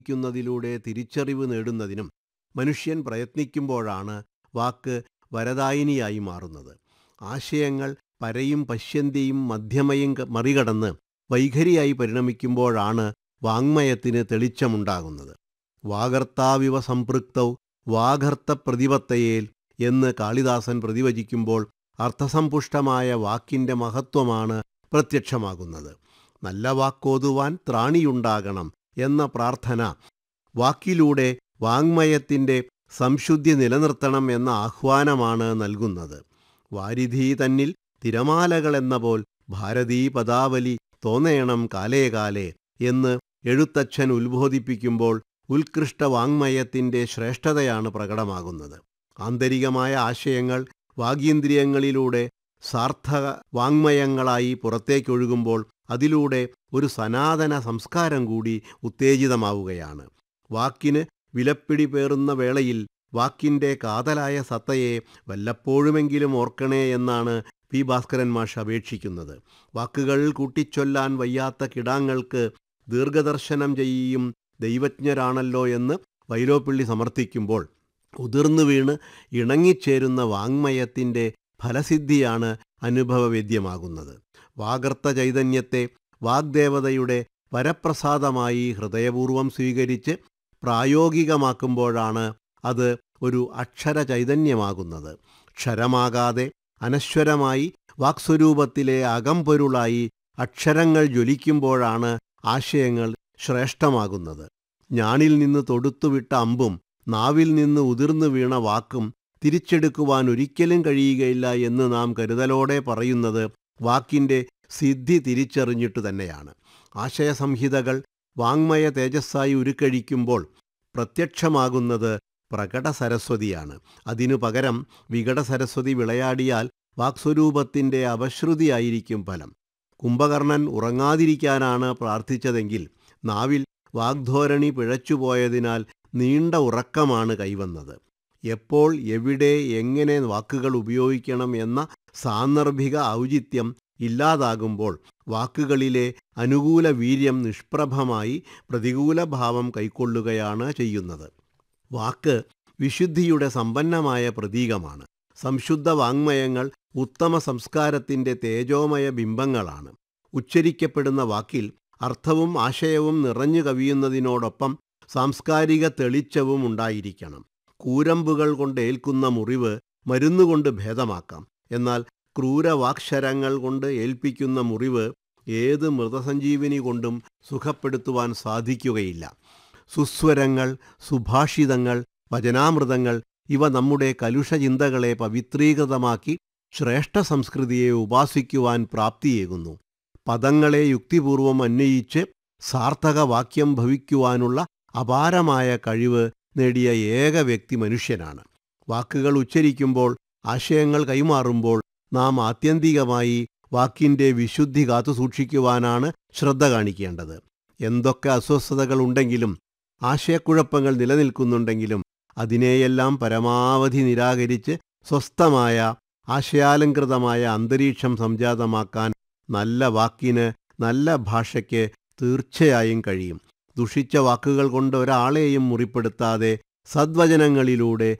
ക്കുന്നതിലൂടെ തിരിച്ചറിവ് നേടുന്നതിനും മനുഷ്യൻ പ്രയത്നിക്കുമ്പോഴാണ് വാക്ക് വരദായിനിയായി മാറുന്നത് ആശയങ്ങൾ പരയും പശ്യന്തിയും മധ്യമയും ക- മറികടന്ന് വൈഖരിയായി പരിണമിക്കുമ്പോഴാണ് വാങ്മയത്തിന് തെളിച്ചമുണ്ടാകുന്നത് വാഗർത്താവിവ സംപൃക്തൗ വാഗർത്ത പ്രതിപത്തയേൽ എന്ന് കാളിദാസൻ പ്രതിവചിക്കുമ്പോൾ അർത്ഥസമ്പുഷ്ടമായ വാക്കിൻ്റെ മഹത്വമാണ് പ്രത്യക്ഷമാകുന്നത് നല്ല വാക്കോതുവാൻ ത്രാണിയുണ്ടാകണം എന്ന പ്രാർത്ഥന വാക്കിലൂടെ വാങ്മയത്തിൻ്റെ സംശുദ്ധി നിലനിർത്തണം എന്ന ആഹ്വാനമാണ് നൽകുന്നത് വാരിധി തന്നിൽ തിരമാലകളെന്ന പോൽ ഭാരതീ പദാവലി തോന്നേണം കാലേ കാലേ എന്ന് എഴുത്തച്ഛൻ ഉത്ബോധിപ്പിക്കുമ്പോൾ ഉത്കൃഷ്ട വാങ്മയത്തിൻ്റെ ശ്രേഷ്ഠതയാണ് പ്രകടമാകുന്നത് ആന്തരികമായ ആശയങ്ങൾ വാഗീന്ദ്രിയങ്ങളിലൂടെ സാർത്ഥക വാങ്മയങ്ങളായി പുറത്തേക്കൊഴുകുമ്പോൾ അതിലൂടെ ഒരു സനാതന സംസ്കാരം കൂടി ഉത്തേജിതമാവുകയാണ് വാക്കിന് വിലപ്പിടി പേറുന്ന വേളയിൽ വാക്കിൻ്റെ കാതലായ സത്തയെ വല്ലപ്പോഴുമെങ്കിലും ഓർക്കണേ എന്നാണ് പി ഭാസ്കരൻ മാഷ് അപേക്ഷിക്കുന്നത് വാക്കുകൾ കൂട്ടിച്ചൊല്ലാൻ വയ്യാത്ത കിടാങ്ങൾക്ക് ദീർഘദർശനം ചെയ്യും ദൈവജ്ഞരാണല്ലോ എന്ന് വൈലോപ്പിള്ളി സമർത്ഥിക്കുമ്പോൾ ഉതിർന്നു വീണ് ഇണങ്ങിച്ചേരുന്ന വാങ്മയത്തിൻ്റെ ഫലസിദ്ധിയാണ് അനുഭവവേദ്യമാകുന്നത് വാഗർത്ത ചൈതന്യത്തെ വാഗ്ദേവതയുടെ വരപ്രസാദമായി ഹൃദയപൂർവം സ്വീകരിച്ച് പ്രായോഗികമാക്കുമ്പോഴാണ് അത് ഒരു അക്ഷര ചൈതന്യമാകുന്നത് ക്ഷരമാകാതെ അനശ്വരമായി വാക്സ്വരൂപത്തിലെ അകംപൊരുളായി അക്ഷരങ്ങൾ ജ്വലിക്കുമ്പോഴാണ് ആശയങ്ങൾ ശ്രേഷ്ഠമാകുന്നത് ഞാണിൽ നിന്ന് തൊടുത്തുവിട്ട അമ്പും നാവിൽ നിന്ന് ഉതിർന്നു വീണ വാക്കും തിരിച്ചെടുക്കുവാൻ ഒരിക്കലും കഴിയുകയില്ല എന്ന് നാം കരുതലോടെ പറയുന്നത് വാക്കിൻ്റെ സിദ്ധി തിരിച്ചറിഞ്ഞിട്ടു തന്നെയാണ് ആശയസംഹിതകൾ വാങ്മയ തേജസ്സായി ഉരുക്കഴിക്കുമ്പോൾ പ്രത്യക്ഷമാകുന്നത് പ്രകട സരസ്വതിയാണ് അതിനു പകരം വികട സരസ്വതി വിളയാടിയാൽ വാക്സ്വരൂപത്തിൻ്റെ അപശ്രുതിയായിരിക്കും ഫലം കുംഭകർണൻ ഉറങ്ങാതിരിക്കാനാണ് പ്രാർത്ഥിച്ചതെങ്കിൽ നാവിൽ വാഗ്ധോരണി പിഴച്ചുപോയതിനാൽ നീണ്ട ഉറക്കമാണ് കൈവന്നത് എപ്പോൾ എവിടെ എങ്ങനെ വാക്കുകൾ ഉപയോഗിക്കണം എന്ന സാന്ദർഭിക ഔചിത്യം ഇല്ലാതാകുമ്പോൾ വാക്കുകളിലെ അനുകൂല വീര്യം നിഷ്പ്രഭമായി പ്രതികൂല ഭാവം കൈക്കൊള്ളുകയാണ് ചെയ്യുന്നത് വാക്ക് വിശുദ്ധിയുടെ സമ്പന്നമായ പ്രതീകമാണ് സംശുദ്ധ വാങ്മയങ്ങൾ ഉത്തമ സംസ്കാരത്തിൻ്റെ തേജോമയ ബിംബങ്ങളാണ് ഉച്ചരിക്കപ്പെടുന്ന വാക്കിൽ അർത്ഥവും ആശയവും നിറഞ്ഞു കവിയുന്നതിനോടൊപ്പം സാംസ്കാരിക തെളിച്ചവും ഉണ്ടായിരിക്കണം കൂരമ്പുകൾ കൊണ്ട് ഏൽക്കുന്ന മുറിവ് മരുന്നുകൊണ്ട് ഭേദമാക്കാം എന്നാൽ ക്രൂരവാക്ഷരങ്ങൾ കൊണ്ട് ഏൽപ്പിക്കുന്ന മുറിവ് ഏത് മൃതസഞ്ജീവിനി കൊണ്ടും സുഖപ്പെടുത്തുവാൻ സാധിക്കുകയില്ല സുസ്വരങ്ങൾ സുഭാഷിതങ്ങൾ വചനാമൃതങ്ങൾ ഇവ നമ്മുടെ കലുഷചിന്തകളെ പവിത്രീകൃതമാക്കി ശ്രേഷ്ഠ സംസ്കൃതിയെ ഉപാസിക്കുവാൻ പ്രാപ്തിയേകുന്നു പദങ്ങളെ യുക്തിപൂർവം അന്വയിച്ച് സാർത്ഥക വാക്യം ഭവിക്കുവാനുള്ള അപാരമായ കഴിവ് നേടിയ ഏക വ്യക്തി മനുഷ്യനാണ് വാക്കുകൾ ഉച്ചരിക്കുമ്പോൾ ആശയങ്ങൾ കൈമാറുമ്പോൾ നാം ആത്യന്തികമായി വാക്കിൻ്റെ വിശുദ്ധി കാത്തുസൂക്ഷിക്കുവാനാണ് ശ്രദ്ധ കാണിക്കേണ്ടത് എന്തൊക്കെ അസ്വസ്ഥതകൾ ഉണ്ടെങ്കിലും ആശയക്കുഴപ്പങ്ങൾ നിലനിൽക്കുന്നുണ്ടെങ്കിലും അതിനെയെല്ലാം പരമാവധി നിരാകരിച്ച് സ്വസ്ഥമായ ആശയാലങ്കൃതമായ അന്തരീക്ഷം സംജാതമാക്കാൻ നല്ല വാക്കിന് നല്ല ഭാഷയ്ക്ക് തീർച്ചയായും കഴിയും ദുഷിച്ച വാക്കുകൾ കൊണ്ട് ഒരാളെയും മുറിപ്പെടുത്താതെ സദ്വചനങ്ങളിലൂടെ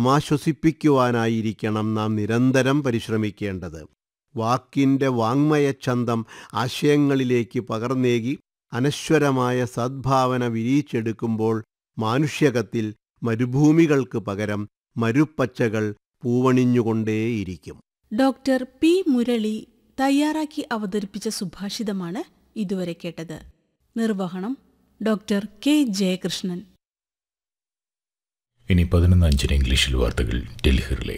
സമാശ്വസിപ്പിക്കുവാനായിരിക്കണം നാം നിരന്തരം പരിശ്രമിക്കേണ്ടത് വാക്കിൻ്റെ വാങ്മയച്ഛന്തം ആശയങ്ങളിലേക്ക് പകർന്നേകി അനശ്വരമായ സദ്ഭാവന വിരിയിച്ചെടുക്കുമ്പോൾ മാനുഷ്യകത്തിൽ മരുഭൂമികൾക്ക് പകരം മരുപ്പച്ചകൾ പൂവണിഞ്ഞുകൊണ്ടേയിരിക്കും ഡോക്ടർ പി മുരളി തയ്യാറാക്കി അവതരിപ്പിച്ച സുഭാഷിതമാണ് ഇതുവരെ കേട്ടത് നിർവഹണം ഡോക്ടർ കെ ജയകൃഷ്ണൻ ഇനി പതിനൊന്ന് അഞ്ചിന് ഇംഗ്ലീഷിൽ വാർത്തകൾ ഡൽഹിയിലെ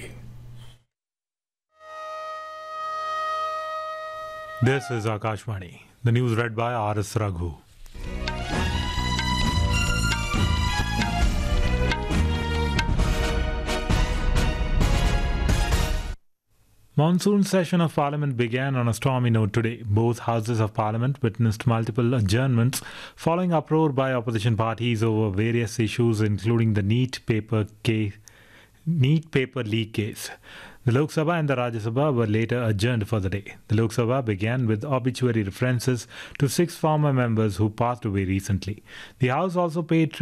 This is Akashvani. The news read by R.S. Raghu. Monsoon session of Parliament began on a stormy note today. Both houses of Parliament witnessed multiple adjournments following uproar by opposition parties over various issues, including the neat paper case, neat paper leak case. The Lok Sabha and the Rajya Sabha were later adjourned for the day. The Lok Sabha began with obituary references to six former members who passed away recently. The House also paid